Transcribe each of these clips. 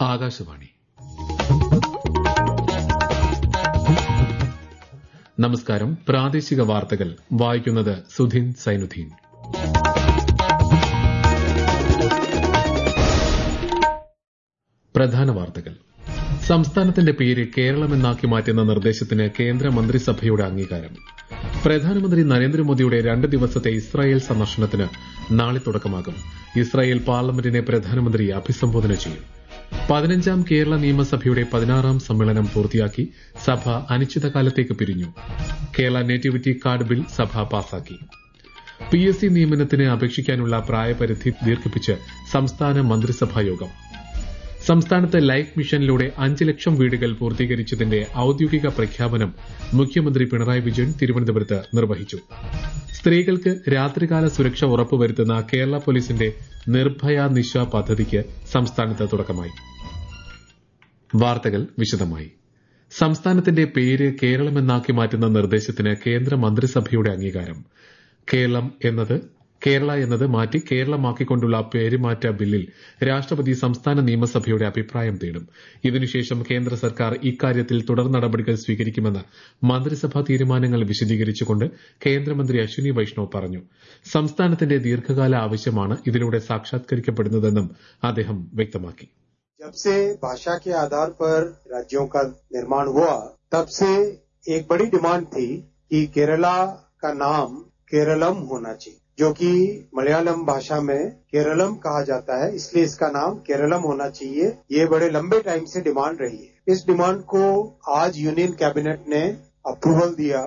ആകാശവാണി നമസ്കാരം പ്രാദേശിക വാർത്തകൾ വായിക്കുന്നത് സുധീൻ സൈനുദ്ദീൻ പ്രധാന വാർത്തകൾ സംസ്ഥാനത്തിന്റെ പേര് കേരളമെന്നാക്കി മാറ്റുന്ന നിർദ്ദേശത്തിന് കേന്ദ്ര മന്ത്രിസഭയുടെ അംഗീകാരം പ്രധാനമന്ത്രി നരേന്ദ്രമോദിയുടെ രണ്ട് ദിവസത്തെ ഇസ്രായേൽ സന്ദർശനത്തിന് നാളെ തുടക്കമാകും ഇസ്രായേൽ പാർലമെന്റിനെ പ്രധാനമന്ത്രി അഭിസംബോധന ചെയ്യും പതിനഞ്ചാം കേരള നിയമസഭയുടെ പതിനാറാം സമ്മേളനം പൂർത്തിയാക്കി സഭ അനിശ്ചിതകാലത്തേക്ക് പിരിഞ്ഞു കേരള നേറ്റിവിറ്റി കാർഡ് ബിൽ സഭ പാസാക്കി പി എസ് സി നിയമനത്തിന് അപേക്ഷിക്കാനുള്ള പ്രായപരിധി ദീർഘിപ്പിച്ച് സംസ്ഥാന മന്ത്രിസഭാ യോഗം സംസ്ഥാനത്ത് ലൈഫ് മിഷനിലൂടെ അഞ്ച് ലക്ഷം വീടുകൾ പൂർത്തീകരിച്ചതിന്റെ ഔദ്യോഗിക പ്രഖ്യാപനം മുഖ്യമന്ത്രി പിണറായി വിജയൻ തിരുവനന്തപുരത്ത് നിർവഹിച്ചു സ്ത്രീകൾക്ക് രാത്രികാല സുരക്ഷ ഉറപ്പുവരുത്തുന്ന കേരള പോലീസിന്റെ നിർഭയ നിശ പദ്ധതിക്ക് സംസ്ഥാനത്ത് തുടക്കമായി വാർത്തകൾ വിശദമായി സംസ്ഥാനത്തിന്റെ പേര് കേരളമെന്നാക്കി മാറ്റുന്ന നിർദ്ദേശത്തിന് കേന്ദ്ര മന്ത്രിസഭയുടെ അംഗീകാരം കേരളം എന്നത് കേരള എന്നത് മാറ്റി കേരളമാക്കിക്കൊണ്ടുള്ള പേരുമാറ്റ ബില്ലിൽ രാഷ്ട്രപതി സംസ്ഥാന നിയമസഭയുടെ അഭിപ്രായം തേടും ഇതിനുശേഷം കേന്ദ്ര സർക്കാർ ഇക്കാര്യത്തിൽ തുടർ നടപടികൾ സ്വീകരിക്കുമെന്ന് മന്ത്രിസഭാ തീരുമാനങ്ങൾ വിശദീകരിച്ചുകൊണ്ട് കേന്ദ്രമന്ത്രി അശ്വിനി വൈഷ്ണവ് പറഞ്ഞു സംസ്ഥാനത്തിന്റെ ദീർഘകാല ആവശ്യമാണ് ഇതിലൂടെ സാക്ഷാത്കരിക്കപ്പെടുന്നതെന്നും അദ്ദേഹം വ്യക്തമാക്കി जब से भाषा के आधार पर राज्यों का निर्माण हुआ तब से एक बड़ी डिमांड थी कि केरला का नाम केरलम होना चाहिए जो कि मलयालम भाषा में केरलम कहा जाता है इसलिए इसका नाम केरलम होना चाहिए ये बड़े लंबे टाइम से डिमांड रही है इस डिमांड को आज यूनियन कैबिनेट ने अप्रूवल दिया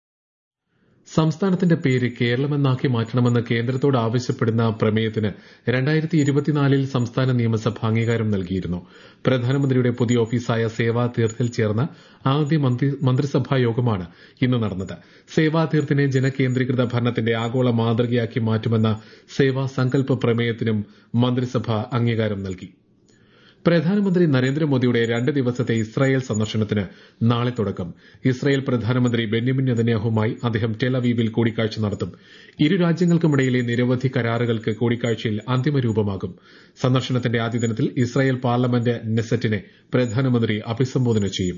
സംസ്ഥാനത്തിന്റെ പേര് കേരളമെന്നാക്കി മാറ്റണമെന്ന് കേന്ദ്രത്തോട് ആവശ്യപ്പെടുന്ന പ്രമേയത്തിന് രണ്ടായിരത്തി ഇരുപത്തിനാലിൽ സംസ്ഥാന നിയമസഭ അംഗീകാരം നൽകിയിരുന്നു പ്രധാനമന്ത്രിയുടെ പുതിയ ഓഫീസായ സേവാ തീർത്ഥിൽ ചേർന്ന ആദ്യ മന്ത്രിസഭാ യോഗമാണ് ഇന്ന് നടന്നത് സേവാ തീർത്ഥിനെ ജനകേന്ദ്രീകൃത ഭരണത്തിന്റെ ആഗോള മാതൃകയാക്കി മാറ്റുമെന്ന സേവാ സങ്കല്പ പ്രമേയത്തിനും മന്ത്രിസഭ അംഗീകാരം നൽകി പ്രധാനമന്ത്രി നരേന്ദ്രമോദിയുടെ രണ്ട് ദിവസത്തെ ഇസ്രായേൽ സന്ദർശനത്തിന് നാളെ തുടക്കം ഇസ്രായേൽ പ്രധാനമന്ത്രി ബെന്യമിൻ നെതന്യാഹുമായി അദ്ദേഹം ടെലവീവിൽ കൂടിക്കാഴ്ച നടത്തും ഇരു രാജ്യങ്ങൾക്കുമിടയിലെ നിരവധി കരാറുകൾക്ക് കൂടിക്കാഴ്ചയിൽ അന്തിമ രൂപമാകും സന്ദർശനത്തിന്റെ ആദ്യ ദിനത്തിൽ ഇസ്രായേൽ പാർലമെന്റ് നെസറ്റിനെ പ്രധാനമന്ത്രി അഭിസംബോധന ചെയ്യും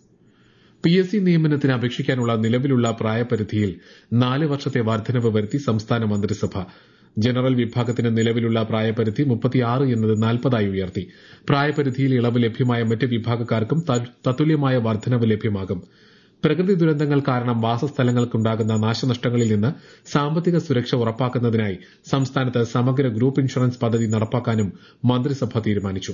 പി എസ് സി നിയമനത്തിന് അപേക്ഷിക്കാനുള്ള നിലവിലുള്ള പ്രായപരിധിയിൽ നാല് വർഷത്തെ വർധനവ് വരുത്തി സംസ്ഥാന മന്ത്രിസഭ ജനറൽ വിഭാഗത്തിന് നിലവിലുള്ള പ്രായപരിധി മുപ്പത്തിയാറ് എന്നത് നാൽപ്പതായി ഉയർത്തി പ്രായപരിധിയിൽ ഇളവ് ലഭ്യമായ മറ്റ് വിഭാഗക്കാർക്കും തത്തുല്യമായ വർധനവ് ലഭ്യമാകും പ്രകൃതി ദുരന്തങ്ങൾ കാരണം വാസസ്ഥലങ്ങൾക്കുണ്ടാകുന്ന നാശനഷ്ടങ്ങളിൽ നിന്ന് സാമ്പത്തിക സുരക്ഷ ഉറപ്പാക്കുന്നതിനായി സംസ്ഥാനത്ത് സമഗ്ര ഗ്രൂപ്പ് ഇൻഷുറൻസ് പദ്ധതി നടപ്പാക്കാനും മന്ത്രിസഭ തീരുമാനിച്ചു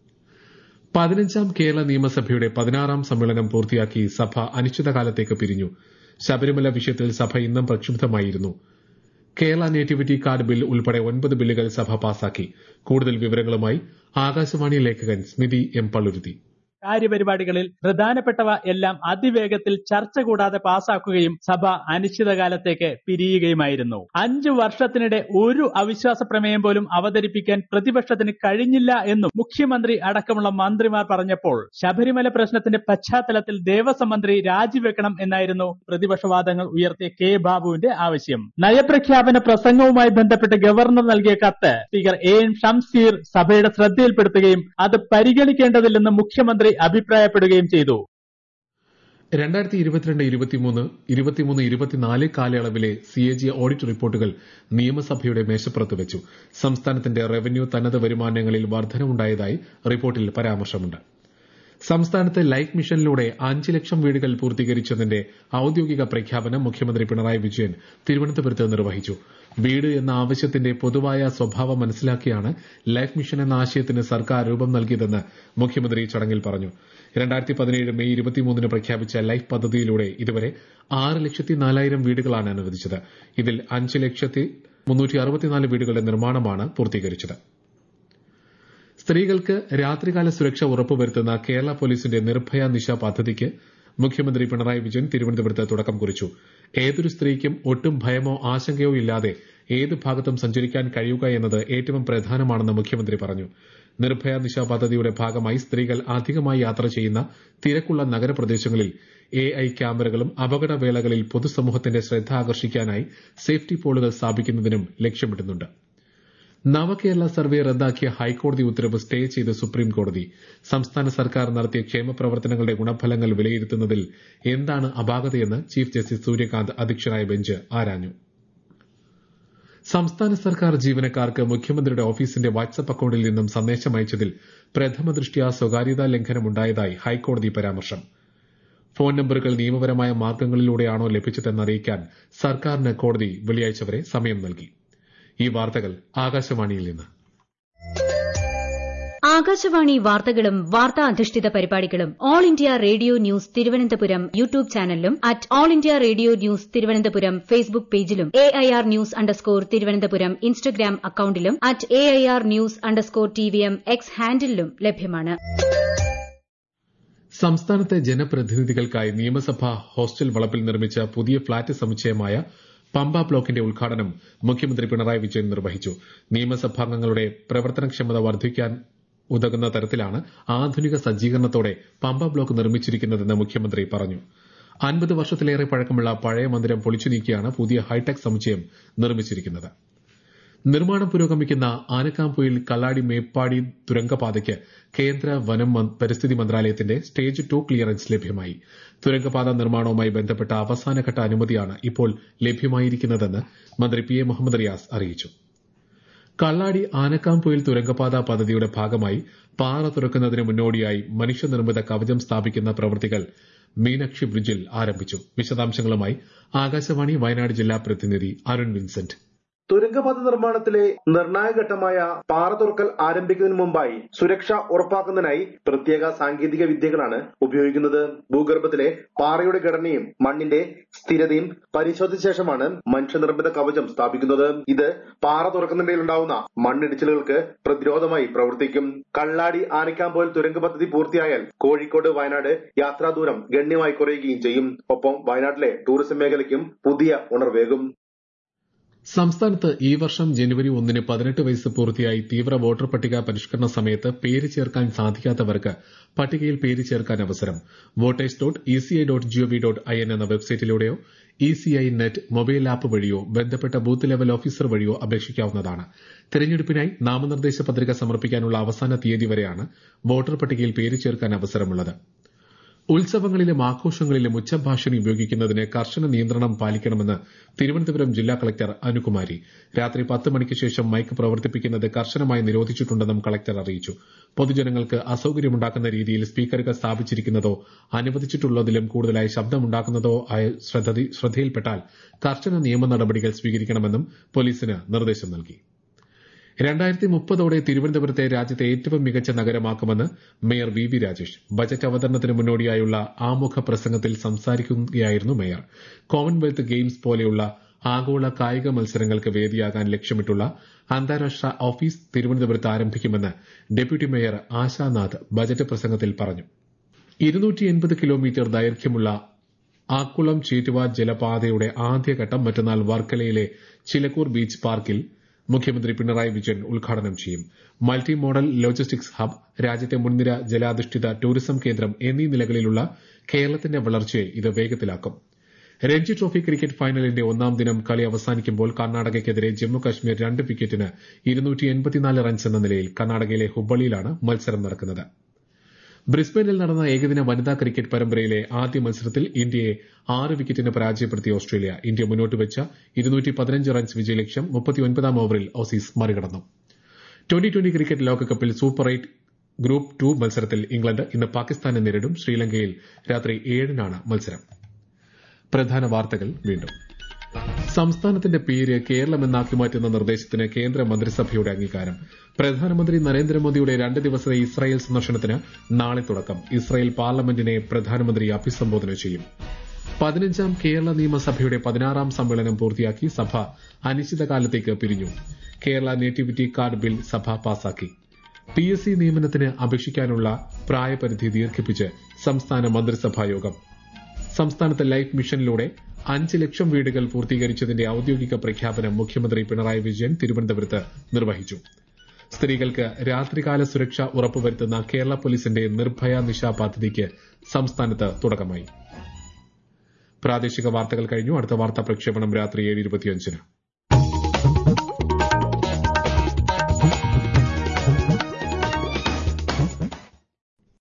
പതിനഞ്ചാം കേരള നിയമസഭയുടെ പതിനാറാം സമ്മേളനം പൂർത്തിയാക്കി സഭ അനിശ്ചിതകാലത്തേക്ക് പിരിഞ്ഞു ശബരിമല വിഷയത്തിൽ സഭ ഇന്നും പ്രക്ഷുബ്ധമായിരുന്നു കേരള നേറ്റിവിറ്റി കാർഡ് ബിൽ ഉൾപ്പെടെ ഒൻപത് ബില്ലുകൾ സഭ പാസാക്കി കൂടുതൽ വിവരങ്ങളുമായി ആകാശവാണി ലേഖകൻ സ്മിതി എം പള്ളുരുത്തി കാര്യപരിപാടികളിൽ പ്രധാനപ്പെട്ടവ എല്ലാം അതിവേഗത്തിൽ ചർച്ച കൂടാതെ പാസാക്കുകയും സഭ അനിശ്ചിതകാലത്തേക്ക് പിരിയുകയുമായിരുന്നു അഞ്ചു വർഷത്തിനിടെ ഒരു അവിശ്വാസ പ്രമേയം പോലും അവതരിപ്പിക്കാൻ പ്രതിപക്ഷത്തിന് കഴിഞ്ഞില്ല എന്നും മുഖ്യമന്ത്രി അടക്കമുള്ള മന്ത്രിമാർ പറഞ്ഞപ്പോൾ ശബരിമല പ്രശ്നത്തിന്റെ പശ്ചാത്തലത്തിൽ ദേവസ്വം മന്ത്രി രാജിവെക്കണം എന്നായിരുന്നു പ്രതിപക്ഷവാദങ്ങൾ ഉയർത്തിയ കെ ബാബുവിന്റെ ആവശ്യം നയപ്രഖ്യാപന പ്രസംഗവുമായി ബന്ധപ്പെട്ട് ഗവർണർ നൽകിയ കത്ത് സ്പീക്കർ എ എൻ ഷംസീർ സഭയുടെ ശ്രദ്ധയിൽപ്പെടുത്തുകയും അത് പരിഗണിക്കേണ്ടതില്ലെന്ന് മുഖ്യമന്ത്രി അഭിപ്രായപ്പെടുകയും ചെയ്തു രണ്ടായിരത്തി ഇരുപത്തിരണ്ട് ഇരുപത്തിമൂന്ന് ഇരുപത്തിമൂന്ന് ഇരുപത്തിനാല് കാലയളവിലെ സി എ ജി ഓഡിറ്റ് റിപ്പോർട്ടുകൾ നിയമസഭയുടെ മേശപ്പുറത്ത് വെച്ചു സംസ്ഥാനത്തിന്റെ റവന്യൂ തനത് വരുമാനങ്ങളിൽ വർധനവുണ്ടായതായി റിപ്പോർട്ടിൽ പരാമർശമുണ്ട് സംസ്ഥാനത്ത് ലൈഫ് മിഷനിലൂടെ അഞ്ച് ലക്ഷം വീടുകൾ പൂർത്തീകരിച്ചതിന്റെ ഔദ്യോഗിക പ്രഖ്യാപനം മുഖ്യമന്ത്രി പിണറായി വിജയൻ തിരുവനന്തപുരത്ത് നിർവഹിച്ചു വീട് എന്ന ആവശ്യത്തിന്റെ പൊതുവായ സ്വഭാവം മനസ്സിലാക്കിയാണ് ലൈഫ് മിഷൻ എന്ന ആശയത്തിന് സർക്കാർ രൂപം നൽകിയതെന്ന് മുഖ്യമന്ത്രി ചടങ്ങിൽ പറഞ്ഞു രണ്ടായിരത്തി പതിനേഴ് മെയ് ഇരുപത്തിമൂന്നിന് പ്രഖ്യാപിച്ച ലൈഫ് പദ്ധതിയിലൂടെ ഇതുവരെ ആറ് ലക്ഷത്തി നാലായിരം വീടുകളാണ് അനുവദിച്ചത് ഇതിൽ അഞ്ച് ലക്ഷത്തി മുന്നൂറ്റി അറുപത്തിനാല് വീടുകളുടെ നിർമ്മാണമാണ് പൂർത്തീകരിച്ചത് സ്ത്രീകൾക്ക് രാത്രികാല സുരക്ഷ ഉറപ്പുവരുത്തുന്ന കേരള പോലീസിന്റെ നിർഭയ നിശ പദ്ധതിക്ക് മുഖ്യമന്ത്രി പിണറായി വിജയൻ തിരുവനന്തപുരത്ത് തുടക്കം കുറിച്ചു ഏതൊരു സ്ത്രീക്കും ഒട്ടും ഭയമോ ആശങ്കയോ ഇല്ലാതെ ഏത് ഭാഗത്തും സഞ്ചരിക്കാൻ കഴിയുക എന്നത് ഏറ്റവും പ്രധാനമാണെന്ന് മുഖ്യമന്ത്രി പറഞ്ഞു നിർഭയ നിശ പദ്ധതിയുടെ ഭാഗമായി സ്ത്രീകൾ അധികമായി യാത്ര ചെയ്യുന്ന തിരക്കുള്ള നഗരപ്രദേശങ്ങളിൽ എ ഐ ക്യാമറകളും അപകടവേളകളിൽ പൊതുസമൂഹത്തിന്റെ ശ്രദ്ധ ആകർഷിക്കാനായി സേഫ്റ്റി പോളുകൾ സ്ഥാപിക്കുന്നതിനും ലക്ഷ്യമിടുന്നുണ്ട് നവകേരള സർവേ റദ്ദാക്കിയ ഹൈക്കോടതി ഉത്തരവ് സ്റ്റേ ചെയ്ത് സുപ്രീം കോടതി സംസ്ഥാന സർക്കാർ നടത്തിയ ക്ഷേമ പ്രവർത്തനങ്ങളുടെ ഗുണഫലങ്ങൾ വിലയിരുത്തുന്നതിൽ എന്താണ് അപാകതയെന്ന് ചീഫ് ജസ്റ്റിസ് സൂര്യകാന്ത് അധ്യക്ഷനായ ബെഞ്ച് ആരാഞ്ഞു സംസ്ഥാന സർക്കാർ ജീവനക്കാർക്ക് മുഖ്യമന്ത്രിയുടെ ഓഫീസിന്റെ വാട്സ്ആപ്പ് അക്കൌണ്ടിൽ നിന്നും സന്ദേശം അയച്ചതിൽ പ്രഥമ ദൃഷ്ട്യാ സ്വകാര്യതാ ലംഘനമുണ്ടായതായി ഹൈക്കോടതി പരാമർശം ഫോൺ നമ്പറുകൾ നിയമപരമായ മാർഗങ്ങളിലൂടെയാണോ ലഭിച്ചതെന്ന് അറിയിക്കാൻ സർക്കാരിന് കോടതി വെള്ളിയാഴ്ച വരെ സമയം നൽകി ഈ വാർത്തകൾ ആകാശവാണിയിൽ നിന്ന് ആകാശവാണി വാർത്തകളും വാർത്താ അധിഷ്ഠിത പരിപാടികളും All India Radio News Thiruvananthapuram YouTube ചാനലിലും at All India Radio News Thiruvananthapuram Facebook പേജിലും A I R news underscore Thiruvananthapuram Instagram അക്കൌണ്ടിലും at A I R news underscore T V M X ഹാൻഡിലും ലഭ്യമാണ് സംസ്ഥാനത്തെ ജനപ്രതിനിധികൾക്കായി നിയമസഭാ ഹോസ്റ്റൽ വളപ്പിൽ നിർമ്മിച്ച പുതിയ ഫ്ളാറ്റ് സമുച്ചയമായ പമ്പ ബ്ലോക്കിന്റെ ഉദ്ഘാടനം മുഖ്യമന്ത്രി പിണറായി വിജയൻ നിർവഹിച്ചു നിയമസഭാംഗങ്ങളുടെ പ്രവർത്തനക്ഷമത വർദ്ധിക്കാൻ ഉതകുന്ന തരത്തിലാണ് ആധുനിക സജ്ജീകരണത്തോടെ പമ്പ ബ്ലോക്ക് നിർമ്മിച്ചിരിക്കുന്നതെന്ന് മുഖ്യമന്ത്രി പറഞ്ഞു അൻപത് വർഷത്തിലേറെ പഴക്കമുള്ള പഴയ മന്ദിരം പൊളിച്ചു നീക്കിയാണ് പുതിയ ഹൈടെക് സമുച്ചയം നിർമ്മിച്ചിരിക്കുന്നത് നിർമ്മാണം പുരോഗമിക്കുന്ന ആനക്കാംപൊയിൽ കള്ളാടി മേപ്പാടി തുരങ്കപാതയ്ക്ക് കേന്ദ്ര വനം പരിസ്ഥിതി മന്ത്രാലയത്തിന്റെ സ്റ്റേജ് ടു ക്ലിയറൻസ് ലഭ്യമായി തുരങ്കപാത നിർമ്മാണവുമായി ബന്ധപ്പെട്ട അവസാനഘട്ട അനുമതിയാണ് ഇപ്പോൾ ലഭ്യമായിരിക്കുന്നതെന്ന് മന്ത്രി പി എ മുഹമ്മദ് റിയാസ് അറിയിച്ചു കള്ളാടി ആനക്കാംപൊയിൽ തുരങ്കപാത പദ്ധതിയുടെ ഭാഗമായി പാറ തുറക്കുന്നതിന് മുന്നോടിയായി മനുഷ്യനിർമ്മിത കവചം സ്ഥാപിക്കുന്ന പ്രവൃത്തികൾ മീനാക്ഷി ബ്രിഡ്ജിൽ ആരംഭിച്ചു വിശദാംശങ്ങളുമായി ആകാശവാണി വയനാട് ജില്ലാ പ്രതിനിധി അരുൺ വിൻസെന്റ് തുരങ്കപാത നിർമ്മാണത്തിലെ നിർണായക ഘട്ടമായ പാറ തുറക്കൽ ആരംഭിക്കുന്നതിന് മുമ്പായി സുരക്ഷ ഉറപ്പാക്കുന്നതിനായി പ്രത്യേക സാങ്കേതിക വിദ്യകളാണ് ഉപയോഗിക്കുന്നത് ഭൂഗർഭത്തിലെ പാറയുടെ ഘടനയും മണ്ണിന്റെ സ്ഥിരതയും പരിശോധിച്ച ശേഷമാണ് മനുഷ്യനിർമ്മിത കവചം സ്ഥാപിക്കുന്നത് ഇത് പാറ തുറക്കുന്നതിനിടയിലുണ്ടാവുന്ന മണ്ണിടിച്ചിലുകൾക്ക് പ്രതിരോധമായി പ്രവർത്തിക്കും കള്ളാടി ആനക്കാമ്പോൽ തുരങ്ക പദ്ധതി പൂർത്തിയായാൽ കോഴിക്കോട് വയനാട് യാത്രാദൂരം ഗണ്യമായി കുറയുകയും ചെയ്യും ഒപ്പം വയനാട്ടിലെ ടൂറിസം മേഖലയ്ക്കും പുതിയ ഉണർവേകും സംസ്ഥാനത്ത് ഈ വർഷം ജനുവരി ഒന്നിന് പതിനെട്ട് വയസ്സ് പൂർത്തിയായി തീവ്ര വോട്ടർ പട്ടിക പരിഷ്കരണ സമയത്ത് പേര് ചേർക്കാൻ സാധിക്കാത്തവർക്ക് പട്ടികയിൽ പേര് ചേർക്കാൻ അവസരം voters dot ECI dot gov dot I N എന്ന വെബ്സൈറ്റിലൂടെയോ ഇസിഐ നെറ്റ് മൊബൈൽ ആപ്പ് വഴിയോ ബന്ധപ്പെട്ട ബൂത്ത് ലെവൽ ഓഫീസർ വഴിയോ അപേക്ഷിക്കാവുന്നതാണ് തെരഞ്ഞെടുപ്പിനായി നാമനിർദ്ദേശ പത്രിക സമർപ്പിക്കാനുള്ള അവസാന തീയതി വരെയാണ് വോട്ടർ പട്ടികയിൽ പേര് ചേർക്കാൻ അവസരമുള്ളത് ഉത്സവങ്ങളിലും ആഘോഷങ്ങളിലും ഉച്ചഭാഷണി ഉപയോഗിക്കുന്നതിന് കർശന നിയന്ത്രണം പാലിക്കണമെന്ന് തിരുവനന്തപുരം ജില്ലാ കളക്ടർ അനുകുമാരി രാത്രി പത്ത് മണിക്ക് ശേഷം മൈക്ക് പ്രവർത്തിപ്പിക്കുന്നത് കർശനമായി നിരോധിച്ചിട്ടുണ്ടെന്നും കളക്ടർ അറിയിച്ചു പൊതുജനങ്ങൾക്ക് അസൌകര്യമുണ്ടാക്കുന്ന രീതിയിൽ സ്പീക്കറുകൾ സ്ഥാപിച്ചിരിക്കുന്നതോ അനുവദിച്ചിട്ടുള്ളതിലും കൂടുതലായി ശബ്ദമുണ്ടാക്കുന്നതോ ആയ ശ്രദ്ധയിൽപ്പെട്ടാൽ കർശന നിയമ നടപടികൾ സ്വീകരിക്കണമെന്നും പോലീസിന് നിർദ്ദേശം നൽകി രണ്ടായിരത്തി മുപ്പതോടെ തിരുവനന്തപുരത്തെ രാജ്യത്തെ ഏറ്റവും മികച്ച നഗരമാക്കുമെന്ന് mayor V V Rajesh budget അവതരണത്തിന് മുന്നോടിയായുള്ള ആമുഖ പ്രസംഗത്തിൽ സംസാരിക്കുകയായിരുന്നു മേയർ കോമൺവെൽത്ത് ഗെയിംസ് പോലെയുള്ള ആഗോള കായിക മത്സരങ്ങൾക്ക് വേദിയാകാൻ ലക്ഷ്യമിട്ടുള്ള അന്താരാഷ്ട്ര ഓഫീസ് തിരുവനന്തപുരത്ത് ആരംഭിക്കുമെന്ന് ഡെപ്യൂട്ടി മേയർ ആശാനാഥ് ബജറ്റ് പ്രസംഗത്തിൽ പറഞ്ഞു ഇരുന്നൂറ്റി കിലോമീറ്റർ ദൈർഘ്യമുള്ള ആക്കുളം ചേറ്റുവ ജലപാതയുടെ ആദ്യഘട്ടം മറ്റന്നാൾ വർക്കലയിലെ ചിലക്കൂർ ബീച്ച് പാർക്കിൽ മുഖ്യമന്ത്രി പിണറായി വിജയൻ ഉദ്ഘാടനം ചെയ്യും മൾട്ടി മോഡൽ ലോജിസ്റ്റിക്സ് ഹബ് രാജ്യത്തെ മുൻനിര ജലാധിഷ്ഠിത ടൂറിസം കേന്ദ്രം എന്നീ നിലകളിലുള്ള കേരളത്തിന്റെ വളർച്ചയെ ഇത് വേഗത്തിലാക്കും രഞ്ജി ട്രോഫി ക്രിക്കറ്റ് ഫൈനലിന്റെ ഒന്നാം ദിനം കളി അവസാനിക്കുമ്പോൾ കർണാടകയ്ക്കെതിരെ ജമ്മു കശ്മീർ രണ്ട് വിക്കറ്റിന് റൺസ് എന്ന നിലയിൽ കർണാടകയിലെ ഹുബ്ബള്ളിയിലാണ് മത്സരം നടക്കുന്നത് ബ്രിസ്ബനിൽ നടന്ന ഏകദിന വനിതാ ക്രിക്കറ്റ് പരമ്പരയിലെ ആദ്യ മത്സരത്തിൽ ഇന്ത്യയെ ആറ് വിക്കറ്റിന് പരാജയപ്പെടുത്തി ഓസ്ട്രേലിയ ഇന്ത്യ മുന്നോട്ട് വെച്ച റൺസ് വിജയലക്ഷ്യം മുപ്പത്തിയൊൻപതാം ഓവറിൽ ഓസീസ് മറികടന്നു ട്വന്റി ട്വന്റി ക്രിക്കറ്റ് ലോകകപ്പിൽ സൂപ്പർ എയ്റ്റ് ഗ്രൂപ്പ് ടു മത്സരത്തിൽ ഇംഗ്ലണ്ട് ഇന്ന് പാകിസ്ഥാനെ നേരിടും ശ്രീലങ്കയിൽ രാത്രി ഏഴിനാണ് മത്സരം പ്രധാന വാർത്തകൾ വീണ്ടും സംസ്ഥാനത്തിന്റെ പേര് കേരളമെന്നാക്കി മാറ്റുന്ന നിർദ്ദേശത്തിന് കേന്ദ്ര മന്ത്രിസഭയുടെ അംഗീകാരം പ്രധാനമന്ത്രി നരേന്ദ്രമോദിയുടെ രണ്ട് ദിവസത്തെ ഇസ്രായേൽ സന്ദർശനത്തിന് നാളെ തുടക്കം ഇസ്രായേൽ പാർലമെന്റിനെ പ്രധാനമന്ത്രി അഭിസംബോധന ചെയ്യും പതിനഞ്ചാം കേരള നിയമസഭയുടെ പതിനാറാം സമ്മേളനം പൂർത്തിയാക്കി സഭ അനിശ്ചിതകാലത്തേക്ക് പിരിഞ്ഞു കേരള നേറ്റിവിറ്റി കാർഡ് ബിൽ സഭ പാസാക്കി പി എസ് സി നിയമനത്തിന് അപേക്ഷിക്കാനുള്ള പ്രായപരിധി ദീർഘിപ്പിച്ച് സംസ്ഥാന മന്ത്രിസഭാ യോഗം സംസ്ഥാനത്ത് ലൈഫ് മിഷനിലൂടെ അഞ്ച് ലക്ഷം വീടുകൾ പൂർത്തീകരിച്ചതിന്റെ ഔദ്യോഗിക പ്രഖ്യാപനം മുഖ്യമന്ത്രി പിണറായി വിജയൻ തിരുവനന്തപുരത്ത് നിർവഹിച്ചു സ്ത്രീകൾക്ക് രാത്രികാല സുരക്ഷ ഉറപ്പുവരുത്തുന്ന കേരള പോലീസിന്റെ നിർഭയ നിശ പദ്ധതിക്ക് സംസ്ഥാനത്ത് തുടക്കമായി പ്രാദേശിക വാർത്തകൾ കഴിഞ്ഞു അടുത്ത വാർത്താ പ്രക്ഷേപണം രാത്രി ഏഴ് ഇരുപത്തിയഞ്ചിന്